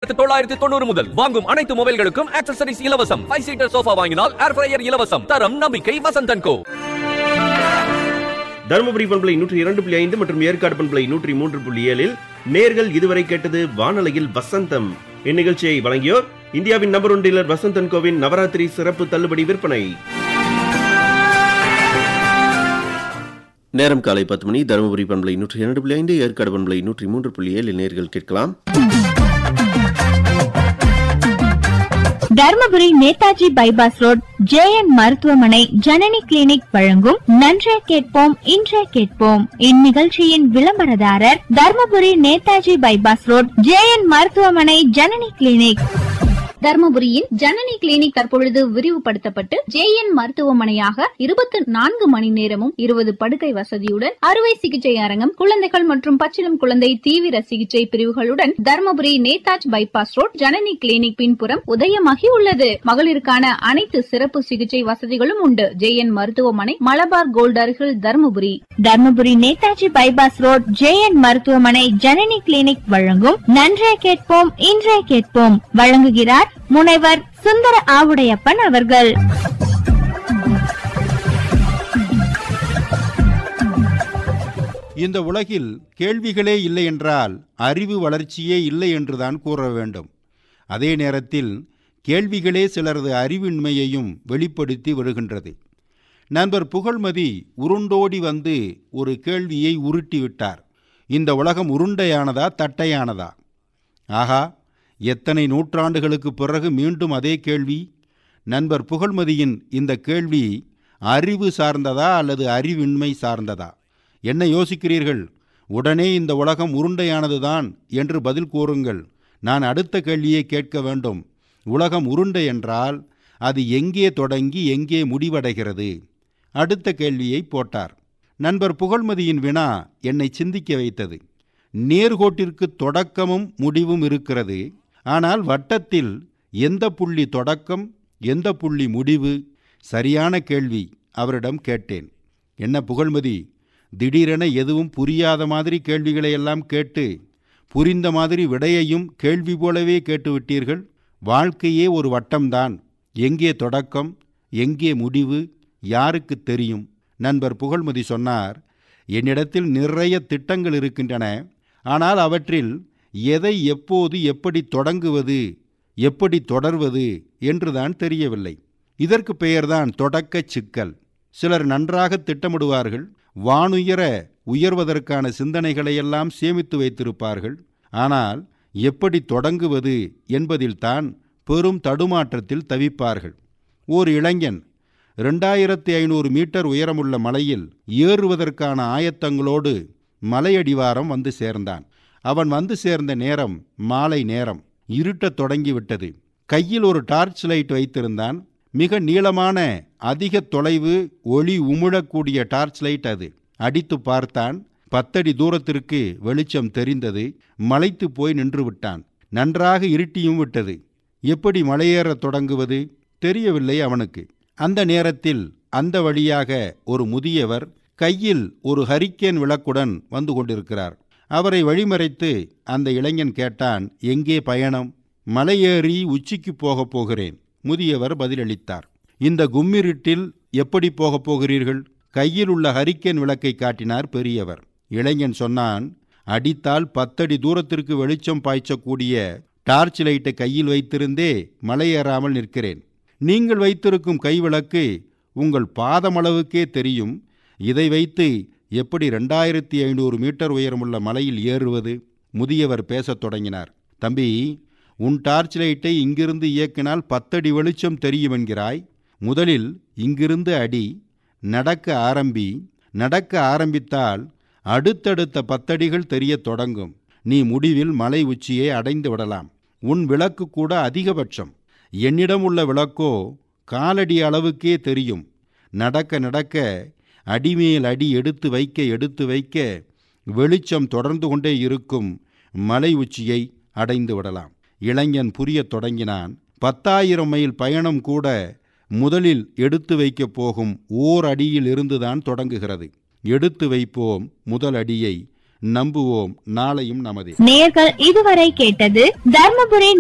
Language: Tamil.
ஆயிரத்தி தொள்ளாயிரத்தி தொண்ணூறு முதல் வாங்கும் அனைத்து மொபைல்களுக்கும் ஆக்சசரிஸ் இலவசம் ஃபைவ் சீட்டர் சோஃபா வாங்கினால் ஏர் ஃப்ரையர் இலவசம் தரம் நம்பிக்கை வசந்தன் கோ தருமபுரி பண்பலை நூற்றி இரண்டு புள்ளி ஐந்து மற்றும் ஏற்காடு பண்பலை நூற்றி மூன்று புள்ளி ஏழில் நேர்கள் இதுவரை கேட்டது வானொலியில் வசந்தம் இந்நிகழ்ச்சியை வழங்கியோர் இந்தியாவின் நம்பர் ஒன் டீலர் வசந்தன் கோவின் நவராத்திரி சிறப்பு தள்ளுபடி விற்பனை நேரம் காலை பத்து மணி தருமபுரி பண்பலை நூற்றி இரண்டு புள்ளி ஐந்து ஏற்காடு பண்பலை நூற்றி மூன்று புள்ளி ஏழில் நேர்கள் கேட்கலாம் Dharmapuri Netaji bypass road JN மருத்துவமனை ஜனனி கிளினிக் வழங்கும் நன்றே கேட்போம் இன்றே கேட்போம் இந்நிகழ்ச்சியின் விளம்பரதாரர் Dharmapuri Netaji bypass road JN மருத்துவமனை ஜனனி கிளினிக் தர்மபுரியின் ஜனனி கிளினிக் தற்பொழுது விரிவுபடுத்தப்பட்டு ஜேஎன் மருத்துவமனையாக இருபத்தி நான்கு மணி நேரமும் இருபது படுக்கை வசதியுடன் அறுவை சிகிச்சை அரங்கம் குழந்தைகள் மற்றும் பச்சிளம் குழந்தை தீவிர சிகிச்சை பிரிவுகளுடன் Dharmapuri Netaji bypass road Janani clinic பின்புறம் உதயமாகி உள்ளது மகளிருக்கான அனைத்து சிறப்பு சிகிச்சை வசதிகளும் உண்டு ஜேஎன் மருத்துவமனை மலபார் கோல்ட் அருகில் Dharmapuri Dharmapuri Netaji bypass road JN மருத்துவமனை ஜனனி கிளினிக் வழங்கும் நன்றே கேட்போம் இன்றே கேட்போம் வழங்குகிறார் முனைவர் சுந்தர ஆவுடையப்பன் அவர்கள் இந்த உலகில் கேள்விகளே இல்லை என்றால் அறிவு வளர்ச்சியே இல்லை என்றுதான் கூற வேண்டும் அதே நேரத்தில் கேள்விகளே சிலரது அறிவின்மையையும் வெளிப்படுத்தி வருகின்றது நண்பர் புகழ்மதி உருண்டோடி வந்து ஒரு கேள்வியை உருட்டி விட்டார் இந்த உலகம் உருண்டையானதா தட்டையானதா ஆகா எத்தனை நூற்றாண்டுகளுக்கு பிறகு மீண்டும் அதே கேள்வி நண்பர் புகழ்மதியின் இந்த கேள்வி அறிவு சார்ந்ததா அல்லது அறிவின்மை சார்ந்ததா என்ன யோசிக்கிறீர்கள் உடனே இந்த உலகம் உருண்டையானதுதான் என்று பதில் கூறுங்கள் நான் அடுத்த கேள்வியை கேட்க வேண்டும் உலகம் உருண்டை என்றால் அது எங்கே தொடங்கி எங்கே முடிவடைகிறது அடுத்த கேள்வியை போட்டார் நண்பர் புகழ்மதியின் வினா என்னை சிந்திக்க வைத்தது நேர்கோட்டிற்கு தொடக்கமும் முடிவும் இருக்கிறது ஆனால் வட்டத்தில் எந்த புள்ளி தொடக்கம் எந்த புள்ளி முடிவு சரியான கேள்வி அவரிடம் கேட்டேன் என்ன புகழ்மதி திடீரென எதுவும் புரியாத மாதிரி கேள்விகளை எல்லாம் கேட்டு புரிந்த மாதிரி விடையையும் கேள்வி போலவே கேட்டுவிட்டீர்கள் வாழ்க்கையே ஒரு வட்டம்தான் எங்கே தொடக்கம் எங்கே முடிவு யாருக்கு தெரியும் நண்பர் புகழ்மதி சொன்னார் என்னிடத்தில் நிறைய திட்டங்கள் இருக்கின்றன ஆனால் அவற்றில் எதை எப்போது எப்படி தொடங்குவது எப்படி தொடர்வது என்றுதான் தெரியவில்லை இதற்கு பெயர்தான் தொடக்கச் சிக்கல் சிலர் நன்றாக திட்டமிடுவார்கள் வானுயர உயர்வதற்கான சிந்தனைகளையெல்லாம் சேமித்து வைத்திருப்பார்கள் ஆனால் எப்படி தொடங்குவது என்பதில்தான் பெரும் தடுமாற்றத்தில் தவிப்பார்கள் ஓர் இளைஞன் ரெண்டாயிரத்தி ஐநூறு மீட்டர் உயரமுள்ள மலையில் ஏறுவதற்கான ஆயத்தங்களோடு மலையடிவாரம் வந்து சேர்ந்தான் அவன் வந்து சேர்ந்த நேரம் மாலை நேரம் இருட்டத் தொடங்கிவிட்டது கையில் ஒரு டார்ச் லைட் வைத்திருந்தான் மிக நீளமான அதிக தொலைவு ஒளி உமிழக்கூடிய டார்ச் லைட் அது அடித்து பார்த்தான் பத்தடி தூரத்திற்கு வெளிச்சம் தெரிந்தது மலைத்து போய் நின்று விட்டான் நன்றாக இருட்டியும் விட்டது எப்படி மலையேறத் தொடங்குவது தெரியவில்லை அவனுக்கு அந்த நேரத்தில் அந்த வழியாக ஒரு முதியவர் கையில் ஒரு ஹரிக்கேன் விளக்குடன் வந்து கொண்டிருக்கிறார் அவரை வழிமறைத்து அந்த இளைஞன் கேட்டான் எங்கே பயணம் மலையேறி உச்சிக்கு போகப் போகிறேன் முதியவர் பதிலளித்தார் இந்த கும்மிருட்டில் எப்படி போகப் போகிறீர்கள் கையில் உள்ள ஹரிக்கேன் விளக்கை காட்டினார் பெரியவர் இளைஞன் சொன்னான் அடித்தால் பத்தடி தூரத்திற்கு வெளிச்சம் பாய்ச்சக்கூடிய டார்ச் லைட்டை கையில் வைத்திருந்தே மலையேறாமல் நிற்கிறேன் நீங்கள் வைத்திருக்கும் கைவிளக்கு உங்கள் பாதமளவுக்கே தெரியும் இதை வைத்து எப்படி ரெண்டாயிரத்தி ஐநூறு மீட்டர் உயரமுள்ள மலையில் ஏறுவது முதியவர் பேசத் தொடங்கினார் தம்பி உன் டார்ச் லைட்டை இங்கிருந்து இயக்கினால் பத்தடி வெளிச்சம் தெரியும் என்கிறாய் முதலில் இங்கிருந்து அடி நடக்க ஆரம்பி நடக்க ஆரம்பித்தால் அடுத்தடுத்த பத்தடிகள் தெரியத் தொடங்கும் நீ முடிவில் மலை உச்சியை அடைந்து விடலாம் உன் விளக்கு கூட அதிகபட்சம் என்னிடம் உள்ள விளக்கோ காலடி அளவுக்கே தெரியும் நடக்க நடக்க அடிமேல் அடி எடுத்து வைக்க எடுத்து வைக்க வெளிச்சம் தொடர்ந்து கொண்டே இருக்கும் மலை உச்சியை அடைந்து விடலாம் இளைஞன் புரியத் தொடங்கினான் பத்தாயிரம் மைல் பயணம் கூட முதலில் எடுத்து வைக்கப் போகும் ஓர் அடியில் இருந்துதான் தொடங்குகிறது எடுத்து வைப்போம் முதல் அடியை நம்புவோம் நாளையும் நமதே நேர்கள் இதுவரை கேட்டது தர்மபுரி